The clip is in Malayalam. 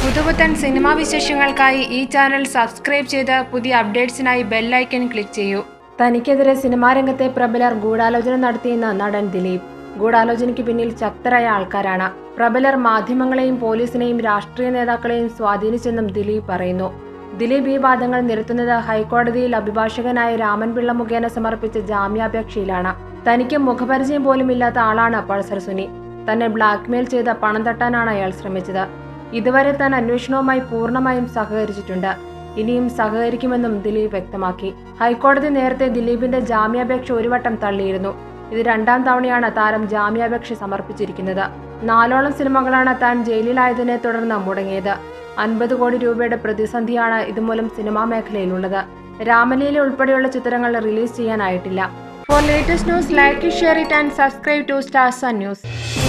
പുതുപുത്തൻ സിനിമാ വിശേഷങ്ങൾക്കായി ഈ ചാനൽ സബ്സ്ക്രൈബ് ചെയ്ത് പുതിയ അപ്ഡേറ്റ്സിനായി ബെല്ലൈക്കൺ ക്ലിക്ക് ചെയ്യൂ തനിക്കെതിരെ സിനിമാ രംഗത്തെ പ്രബലർ ഗൂഢാലോചന നടത്തിയെന്ന് നടൻ ദിലീപ് ഗൂഢാലോചനയ്ക്ക് പിന്നിൽ ശക്തരായ ആൾക്കാരാണ് പ്രബലർ മാധ്യമങ്ങളെയും പോലീസിനെയും രാഷ്ട്രീയ നേതാക്കളെയും സ്വാധീനിച്ചെന്നും ദിലീപ് പറയുന്നു ദിലീപ് ഈ വാദങ്ങൾ നിരത്തുന്നത് ഹൈക്കോടതിയിൽ അഭിഭാഷകനായ രാമൻപിള്ള മുഖേന സമർപ്പിച്ച ജാമ്യാപേക്ഷയിലാണ് തനിക്ക് മുഖപരിചയം പോലും ഇല്ലാത്ത ആളാണ് പൾസർ സുനി തന്നെ ബ്ലാക്ക്മെയിൽ ചെയ്ത് പണം തട്ടാനാണ് അയാൾ ശ്രമിച്ചത് ഇതുവരെ താൻ അന്വേഷണവുമായി പൂർണ്ണമായും സഹകരിച്ചിട്ടുണ്ട് ഇനിയും സഹകരിക്കുമെന്നും ദിലീപ് വ്യക്തമാക്കി ഹൈക്കോടതി നേരത്തെ ദിലീപിന്റെ ജാമ്യാപേക്ഷ ഒരു വട്ടം തള്ളിയിരുന്നു ഇത് രണ്ടാം തവണയാണ് താരം ജാമ്യാപേക്ഷ സമർപ്പിച്ചിരിക്കുന്നത് നാലോളം സിനിമകളാണ് താൻ ജയിലിലായതിനെ തുടർന്ന് മുടങ്ങിയത് അൻപത് കോടി രൂപയുടെ പ്രതിസന്ധിയാണ് ഇതുമൂലം സിനിമാ മേഖലയിലുള്ളത് രാമലീല ഉൾപ്പെടെയുള്ള ചിത്രങ്ങൾ റിലീസ് ചെയ്യാനായിട്ടില്ല for latest news like share it and subscribe to Stars news